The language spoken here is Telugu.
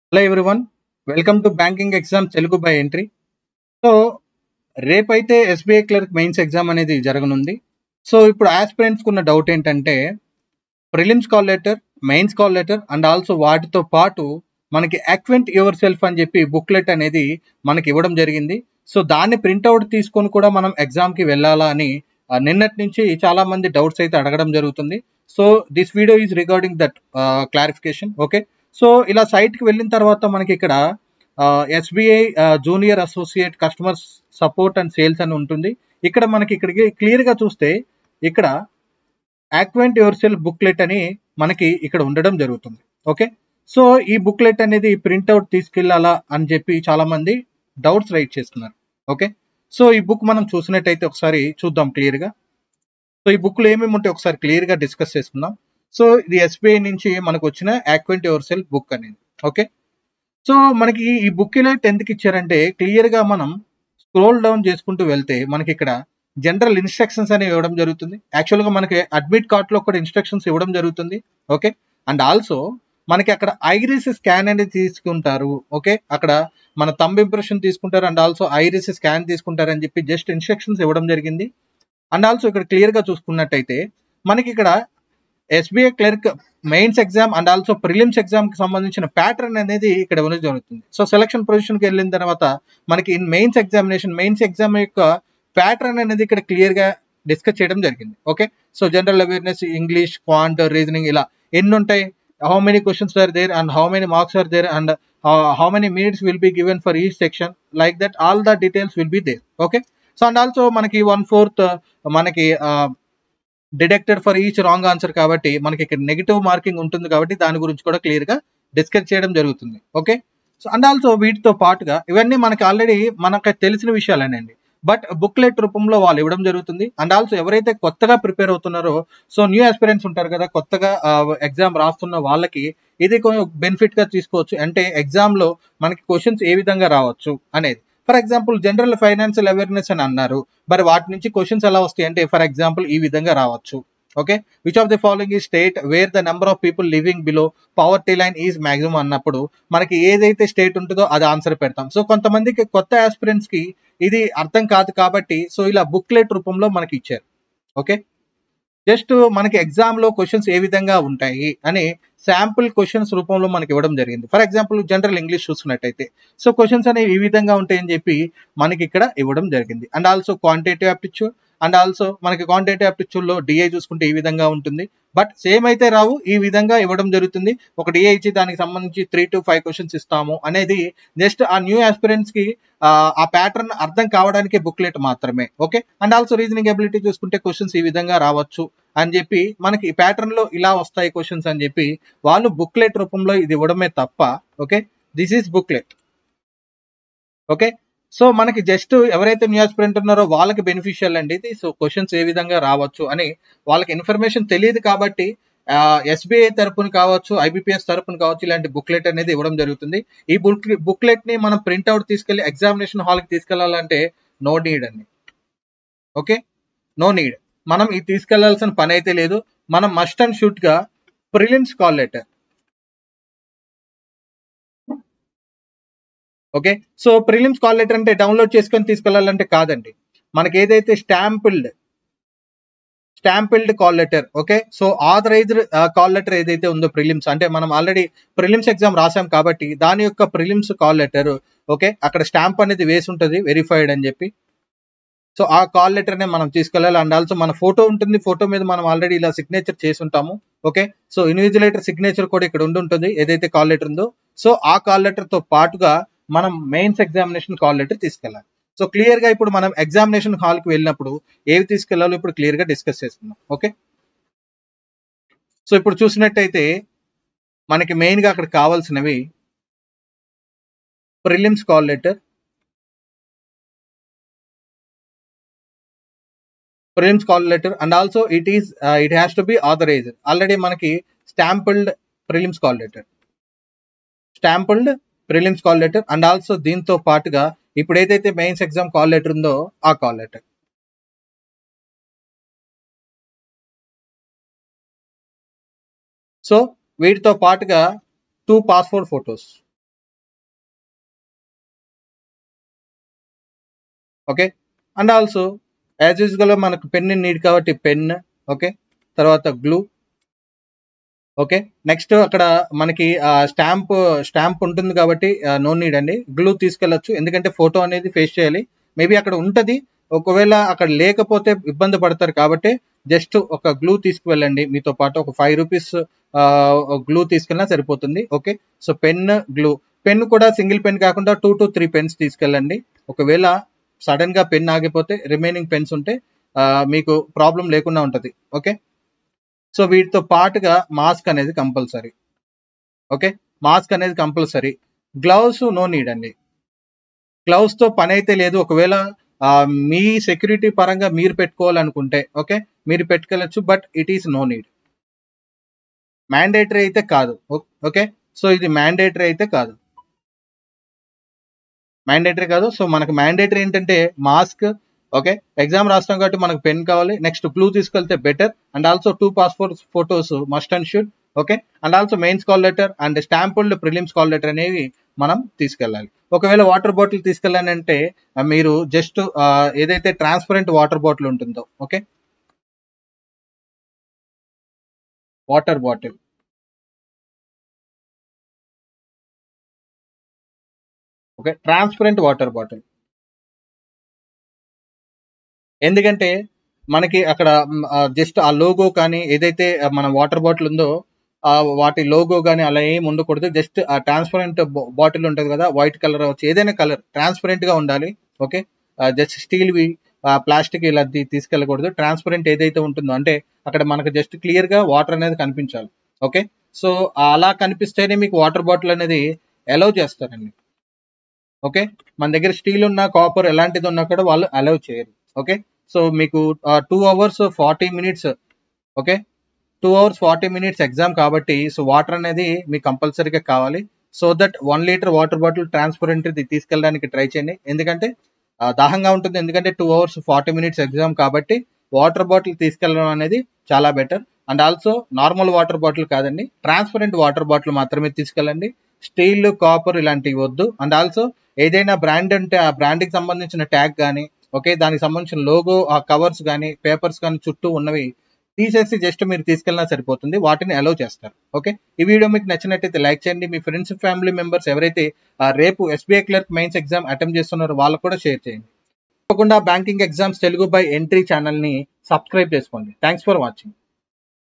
hello everyone welcome to banking exam Telugu by entry so రేపైతే ఎస్బీఐ క్లర్క్ మెయిన్స్ ఎగ్జామ్ అనేది జరగనుంది సో ఇప్పుడు ఆస్పిరెంట్స్కి ఉన్న డౌట్ ఏంటంటే prelims call letter mains call letter and also వాటితో పాటు మనకి అక్వెంట్ యువర్ సెల్ఫ్ అని చెప్పి బుక్లెట్ అనేది మనకి ఇవ్వడం జరిగింది సో దాన్ని ప్రింట్అవుట్ తీసుకొని కూడా మనం ఎగ్జామ్కి వెళ్ళాలా అని ఆ, నిన్నటి నుంచి చాలా మంది డౌట్స్ అయితే అడగడం జరుగుతుంది so this video is regarding that clarification okay so ఇలా సైట్కి వెళ్ళిన తర్వాత మనకి ఇక్కడ SBI junior associate customer support and sales అని ఉంటుంది ఇక్కడ మనకి ఇక్కడికి క్లియర్గా చూస్తే ఇక్కడ యాక్వెంట్ యువర్ సెల్ఫ్ బుక్లెట్ అని మనకి ఇక్కడ ఉండడం జరుగుతుంది ఓకే సో ఈ బుక్లెట్ అనేది ప్రింట్అవుట్ తీసుకెళ్లాలా అని చెప్పి చాలా మంది డౌట్స్ రైట్ చేస్తున్నారు ఓకే సో ఈ బుక్ మనం చూసినట్టయితే ఒకసారి చూద్దాం క్లియర్ గా సో ఈ బుక్ లో ఏమేమి ఉంటాయి ఒకసారి క్లియర్ గా డిస్కస్ చేసుకుందాం సో ఇది ఎస్బీఐ నుంచి మనకు వచ్చిన యాక్వెంట్ యువర్ సెల్ఫ్ బుక్ అనేది ఓకే సో మనకి ఈ బుక్ ఇలా ఎందుకు ఇచ్చారంటే క్లియర్ గా మనం స్క్రోల్ డౌన్ చేసుకుంటూ వెళ్తే మనకి ఇక్కడ జనరల్ ఇన్స్ట్రక్షన్స్ అనేవి ఇవ్వడం జరుగుతుంది యాక్చువల్ గా మనకి అడ్మిట్ కార్డ్ లో కూడా ఇన్స్ట్రక్షన్స్ ఇవ్వడం జరుగుతుంది ఓకే అండ్ ఆల్సో మనకి అక్కడ ఐరిస్ స్కాన్ అనేది తీసుకుంటారు ఓకే అక్కడ మన తంబ్ ఇంప్రెషన్ తీసుకుంటారు అండ్ ఆల్సో ఐరిస్ స్కాన్ తీసుకుంటారు అని చెప్పి జస్ట్ ఇన్స్ట్రక్షన్స్ ఇవ్వడం జరిగింది అండ్ ఆల్సో ఇక్కడ క్లియర్ గా చూసుకున్నట్టయితే మనకి ఇక్కడ SBI clerk mains exam and also prelims exam కి సంబంధించిన ప్యాటర్న్ అనేది ఇక్కడ ఇవ్వడం జరుగుతుంది సో సెలక్షన్ పొజిషన్ కి వెళ్ళిన తర్వాత మనకి in mains examination mains exam యొక్క ప్యాటర్న్ అనేది ఇక్కడ క్లియర్ గా డిస్కస్ చేయడం జరిగింది okay so general awareness English quant reasoning ఇలా ఎన్ని ఉంటాయి how many questions are there and how many marks are there and how many minutes will be given for each section like that all the details will be there okay so and also మనకి వన్ ఫోర్త్ మనకి deducted for each wrong answer కాబట్టి మనకి ఇక్కడ నెగిటివ్ మార్కింగ్ ఉంటుంది కాబట్టి దాని గురించి కూడా క్లియర్ గా డిస్కస్ చేయడం జరుగుతుంది ఓకే సో అండ్ ఆల్సో వీటితో పాటుగా ఇవన్నీ మనకి ఆల్రెడీ మనకు తెలిసిన విషయాలేనండి బట్ బుక్లెట్ రూపంలో వాళ్ళు ఇవ్వడం జరుగుతుంది అండ్ ఆల్సో ఎవరైతే కొత్తగా ప్రిపేర్ అవుతున్నారో సో న్యూ ఆస్పిరెంట్స్ ఉంటారు కదా కొత్తగా ఎగ్జామ్ రాస్తున్న వాళ్ళకి ఇది కొంచెం బెనిఫిట్ గా తీసుకోవచ్చు అంటే ఎగ్జామ్ లో మనకి క్వశ్చన్స్ ఏ విధంగా రావచ్చు అనేది for example general financial awareness అని అన్నారు మరి వాటి నుంచి క్వశ్చన్స్ ఎలా వస్తాయి అంటే ఫర్ ఎగ్జాంపుల్ ఈ విధంగా రావచ్చు okay which of the following ఈ state where the number of people living below poverty line is maximum అన్నప్పుడు మనకి ఏదైతే స్టేట్ ఉంటుందో అది ఆన్సర్ పెడతాం సో కొంతమందికి కొత్త ఆస్పిరెంట్స్ కి ఇది అర్థం కాదు కాబట్టి సో ఇలా బుక్లెట్ రూపంలో మనకి ఇచ్చారు ఓకే జస్ట్ మనకి ఎగ్జామ్ లో క్వశ్చన్స్ ఏ విధంగా ఉంటాయి అని శాంపుల్ క్వశ్చన్స్ రూపంలో మనకి ఇవ్వడం జరిగింది ఫర్ ఎగ్జాంపుల్ జనరల్ ఇంగ్లీష్ చూసుకున్నట్టయితే సో క్వశ్చన్స్ అనేవి ఈ విధంగా ఉంటాయని చెప్పి మనకి ఇక్కడ ఇవ్వడం జరిగింది and also quantitative aptitude and also మనకి క్వాంటిటేటివ్ ఆప్టిట్యూడ్ లో డిఐ చూసుకుంటే ఈ విధంగా ఉంటుంది బట్ సేమ్ అయితే రావు ఈ విధంగా ఇవ్వడం జరుగుతుంది ఒక డిఐ ఇచ్చి దానికి సంబంధించి త్రీ టు ఫైవ్ క్వశ్చన్స్ ఇస్తాము అనేది జస్ట్ ఆ న్యూ ఆస్పిరెంట్స్ కి ఆ ప్యాటర్న్ అర్థం కావడానికి బుక్లెట్ మాత్రమే okay and also reasoning ability చూసుకుంటే క్వశ్చన్స్ ఈ విధంగా రావచ్చు అని చెప్పి మనకి ఈ ప్యాటర్న్ లో ఇలా వస్తాయి క్వశ్చన్స్ అని చెప్పి వాళ్ళు బుక్లెట్ రూపంలో ఇది ఇవ్వడమే తప్ప okay this is booklet okay so మనకి జస్ట్ ఎవరైతే న్యూ ఆస్పిరెంట్ ఉన్నారో వాళ్ళకి బెనిఫిషియల్ అండి ఇది సో క్వశ్చన్స్ ఏ విధంగా రావచ్చు అని వాళ్ళకి ఇన్ఫర్మేషన్ తెలియదు కాబట్టి ఎస్బీఐ తరపున కావచ్చు ఐబీపీఎస్ తరపున కావచ్చు ఇలాంటి బుక్లెట్ అనేది ఇవ్వడం జరుగుతుంది ఈ బుక్ బుక్లెట్ ని మనం ప్రింట్అవుట్ తీసుకెళ్లి ఎగ్జామినేషన్ హాల్ కి తీసుకెళ్లాలంటే నో నీడ్ అండి ఓకే నో నీడ్ మనం ఇది తీసుకెళ్లాల్సిన పని అయితే లేదు మనం మస్ట్ అండ్ షూట్ గా prelims call letter okay so prelims call letter అంటే డౌన్లోడ్ చేసుకొని తీసుకెళ్లాలంటే కాదండి మనకి ఏదైతే stamped stamped call letter okay so authorised call letter ఏదైతే ఉందో ప్రిలిమ్స్ అంటే మనం ఆల్రెడీ ప్రిలిమ్స్ ఎగ్జామ్ రాసాం కాబట్టి దాని యొక్క ప్రిలిమ్స్ కాల్ లెటర్ ఓకే అక్కడ స్టాంప్ అనేది వేసి ఉంటుంది వెరిఫైడ్ అని చెప్పి సో ఆ కాల్ లెటర్ నే మనం తీసుకెళ్ళాలి అండ్ ఆల్సో మన ఫోటో ఉంటుంది ఫోటో మీద మనం ఆల్రెడీ ఇలా సిగ్నేచర్ చేసి ఉంటాము ఓకే సో ఇన్విజిలేటర్ సిగ్నేచర్ కూడా ఇక్కడ ఉండి ఉంటుంది ఏదైతే కాల్ లెటర్ ఉందో సో ఆ కాల్ లెటర్ తో పాటుగా మనం మెయిన్స్ ఎగ్జామినేషన్ కాల్ లెటర్ తీసుకెళ్ళాలి సో క్లియర్ గా ఇప్పుడు మనం ఎగ్జామినేషన్ హాల్ కి వెళ్ళినప్పుడు ఏవి తీసుకెళ్లాలో ఇప్పుడు క్లియర్ గా డిస్కస్ చేస్తున్నాం ఓకే సో ఇప్పుడు చూసినట్టయితే మనకి మెయిన్ గా అక్కడ కావాల్సినవి prelims call letter prelims call letter and also it is it has to be authorised already మనకి stamped prelims call letter stamped prelims call letter and also దీంతో పాటుగా ఇప్పుడు ఏదైతే మెయిన్స్ ఎగ్జామ్ కాల్ లెటర్ ఉందో ఆ కాల్ లెటర్ సో వీటితో పాటుగా two passport photos okay and also as యూజువల్గా మనకు పెన్ నీడ్ కాబట్టి పెన్ ఓకే తర్వాత గ్లూ ఓకే నెక్స్ట్ అక్కడ మనకి స్టాంప్ స్టాంప్ ఉంటుంది కాబట్టి నో నీడ్ అండి గ్లూ తీసుకెళ్ళొచ్చు ఎందుకంటే ఫోటో అనేది ఫేస్ చేయాలి మేబీ అక్కడ ఉంటుంది ఒకవేళ అక్కడ లేకపోతే ఇబ్బంది పడతారు కాబట్టి జస్ట్ ఒక గ్లూ తీసుకువెళ్ళండి మీతో పాటు ఒక ఫైవ్ రూపీస్ గ్లూ తీసుకెళ్ళినా సరిపోతుంది okay so pen glue pen కూడా సింగిల్ పెన్ కాకుండా టూ టు త్రీ పెన్స్ తీసుకెళ్ళండి ఒకవేళ సడన్ గా పెన్ ఆగిపోతే రిమైనింగ్ పెన్స్ ఉంటే ఆ, మీకు ప్రాబ్లం లేకుండా ఉంటుంది ఓకే సో వీటితో పాటుగా మాస్క్ అనేది కంపల్సరీ ఓకే మాస్క్ అనేది కంపల్సరీ గ్లౌస్ నో నీడ్ అండి గ్లౌస్ తో పని అయితే లేదు ఒకవేళ ఆ, మీ సెక్యూరిటీ పరంగా మీరు పెట్టుకోవాలనుకుంటే ఓకే మీరు పెట్టుకెళ్ళచ్చు but it is no need mandatory అయితే కాదు ఓ- ఓకే సో ఇది మ్యాండేటరీ అయితే కాదు మ్యాండేటరీ కాదు సో మనకు మ్యాండేటరీ ఏంటంటే మాస్క్ ఓకే ఎగ్జామ్ రాస్తాం కాబట్టి మనకు పెన్ కావాలి నెక్స్ట్ గ్లూ తీసుకెళ్తే better and also two passport photos must and should okay and also mains call letter and stamped prelims call letter అనేవి మనం తీసుకెళ్ళాలి ఒకవేళ వాటర్ బాటిల్ తీసుకెళ్ళానంటే ఆ, మీరు జస్ట్ ఏదైతే ట్రాన్స్పరెంట్ వాటర్ బాటిల్ ఉంటుందో okay water bottle okay transparent water bottle ఎందుకంటే మనకి అక్కడ జస్ట్ ఆ లోగో కానీ ఏదైతే ఆ, మన వాటర్ బాటిల్ ఉందో ఆ వాటి లోగో కానీ అలా ఏం ఉండకూడదు జస్ట్ ఆ ట్రాన్స్పరెంట్ బాటిల్ ఉంటుంది కదా వైట్ కలర్ వచ్చి ఏదైనా కలర్ ట్రాన్స్పరెంట్ గా ఉండాలి ఓకే జస్ట్ స్టీల్ వి ప్లాస్టిక్ ఇలా తీ- తీసుకెళ్ళకూడదు ట్రాన్స్పరెంట్ ఏదైతే ఉంటుందో అంటే అక్కడ మనకు జస్ట్ క్లియర్ గా వాటర్ అనేది కనిపించాలి ఓకే సో అలా కనిపిస్తేనే మీకు వాటర్ బాటిల్ అనేది అలౌ చేస్తారండి ఓకే మన దగ్గర స్టీల్ ఉన్న కాపర్ ఎలాంటిది ఉన్నా కూడా వాళ్ళు అలౌ చేయరు ఓకే సో మీకు two hours forty minutes okay two hours forty minutes exam కాబట్టి సో వాటర్ అనేది మీకు కంపల్సరీగా కావాలి so that one litre water bottle transparent తీసుకెళ్ళడానికి ట్రై చేయండి ఎందుకంటే ఆ, దాహంగా ఉంటుంది ఎందుకంటే two hours forty minutes exam కాబట్టి వాటర్ బాటిల్ తీసుకెళ్ళడం అనేది చాలా better and also normal water bottle కాదండి ట్రాన్స్పరెంట్ వాటర్ బాటిల్ మాత్రమే తీసుకెళ్ళండి స్టీల్ కాపర్ ఇలాంటివి వద్దు అండ్ ఆల్సో ఏదైనా బ్రాండ్ అంటే ఆ బ్రాండ్ కి సంబంధించిన ట్యాగ్ కానీ ఓకే దానికి సంబంధించిన లోగో ఆ కవర్స్ కానీ పేపర్స్ కానీ చుట్టూ ఉన్నవి తీసేసి జస్ట్ మీరు తీసుకెళ్ళినా సరిపోతుంది వాటిని అలౌ చేస్తారు ఓకే ఈ వీడియో మీకు నచ్చినట్టయితే లైక్ చేయండి మీ ఫ్రెండ్స్ ఫ్యామిలీ మెంబర్స్ ఎవరైతే ఆ, రేపు SBI clerk mains exam attempt చేస్తున్నారో వాళ్ళకు కూడా షేర్ చేయండి తప్పకుండా banking exams Telugu by Entri channel ని సబ్స్క్రైబ్ చేసుకోండి థ్యాంక్స్ ఫర్ వాచింగ్